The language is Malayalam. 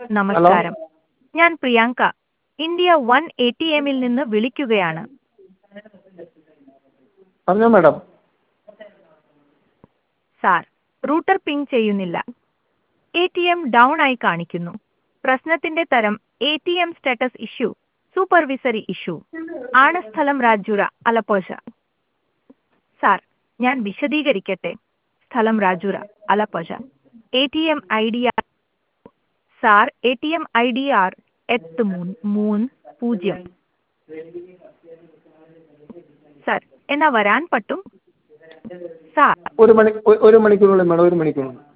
നമസ്കാരം ഞാൻ Priyanka India one A T എമ്മിൽ നിന്ന് വിളിക്കുകയാണ് പറഞ്ഞോ മാഡം സാർ റൂട്ടർ പിങ് ചെയ്യുന്നില്ല എ ടി എം ഡൗൺ ആയി കാണിക്കുന്നു പ്രശ്നത്തിന്റെ തരം A T M status issue supervisory issue ആണ് സ്ഥലം രാജുര അലപ്പോഴ സാർ ഞാൻ വിശദീകരിക്കട്ടെ സ്ഥലം Rajura Alappuzha A T M I D R sir A T M I D R എട്ട് മൂന്ന് മൂന്ന് പൂജ്യം സാർ എന്നാ വരാൻ പറ്റും സാർ ഒരു മണി ഒ- ഒരു മണിക്കൂറിനുള്ളിൽ മാഡം ഒരു മണിക്കൂറിനുള്ളിൽ